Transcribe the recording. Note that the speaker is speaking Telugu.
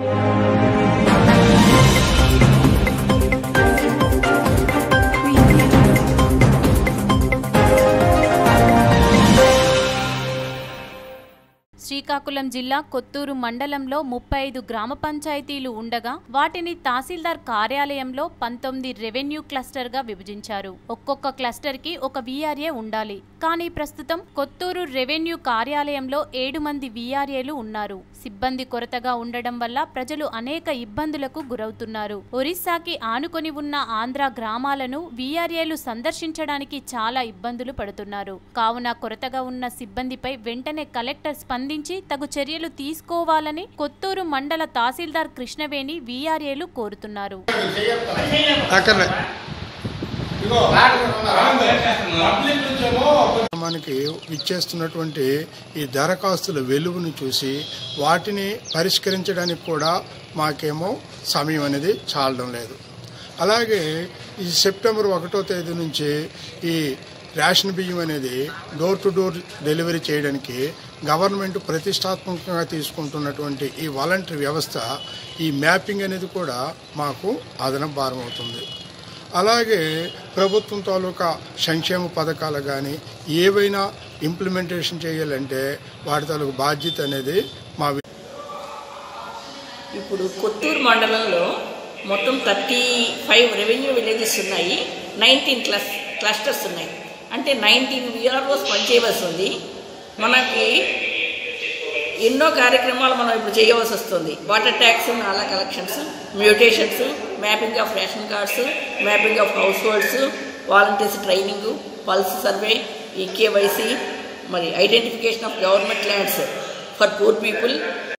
శ్రీకాకుళం జిల్లా కొత్తూరు మండలంలో ముప్పై ఐదు గ్రామ పంచాయతీలు ఉండగా వాటిని తహసీల్దార్ కార్యాలయంలో పంతొమ్మిది రెవెన్యూ క్లస్టర్ గా విభజించారు ఒక్కొక్క క్లస్టర్ కి ఒక వీఆర్ఏ ఉండాలి కానీ ప్రస్తుతం కొత్తూరు రెవెన్యూ కార్యాలయంలో ఏడు మంది వీఆర్ఏలు ఉన్నారు సిబ్బంది కొరతగా ఉండడం వల్ల ప్రజలు అనేక ఇబ్బందులకు గురవుతున్నారు ఒరిస్సాకి ఆనుకొని ఉన్న ఆంధ్ర గ్రామాలను వీఆర్ఏలు సందర్శించడానికి చాలా ఇబ్బందులు పడుతున్నారు కావున కొరతగా ఉన్న సిబ్బందిపై వెంటనే కలెక్టర్ స్పందించి తగు చర్యలు తీసుకోవాలని కొత్తూరు మండల తహసీల్దార్ కృష్ణవేణి వీఆర్ఏలు కోరుతున్నారు అక్కర్లే మనకి ఇచ్చేస్తున్నటువంటి ఈ దరఖాస్తుల వెలుగును చూసి వాటిని పరిష్కరించడానికి కూడా మాకేమో సమయం అనేది చాలడం లేదు అలాగే ఈ సెప్టెంబర్ ఒకటో తేదీ నుంచి ఈ రేషన్ బియ్యం అనేది డోర్ టు డోర్ డెలివరీ చేయడానికి గవర్నమెంట్ ప్రతిష్టాత్మకంగా తీసుకుంటున్నటువంటి ఈ వాలంటరీ వ్యవస్థ ఈ మ్యాపింగ్ అనేది కూడా మాకు అదనం భారం అవుతుంది అలాగే ప్రభుత్వం తాలూకా సంక్షేమ పథకాలు కానీ ఏవైనా ఇంప్లిమెంటేషన్ చేయాలంటే వాటి తాలూకు బాధ్యత అనేది మా వి- ఇప్పుడు కొత్తూరు మండలంలో మొత్తం థర్టీ ఫైవ్ రెవెన్యూ విలేజెస్ ఉన్నాయి నైన్టీన్ క్లస్ క్లస్టర్స్ ఉన్నాయి అంటే నైన్టీన్ విఆర్ఓస్ పనిచేయవలసి ఉంది మనకి ఎన్నో కార్యక్రమాలు మనం ఇప్పుడు చేయవలసి వస్తుంది వాటర్ ట్యాక్స్ నాలా collections mutations mapping of ration cards mapping of households volunteers training pulse survey eKYC మరి identification of government lands for poor people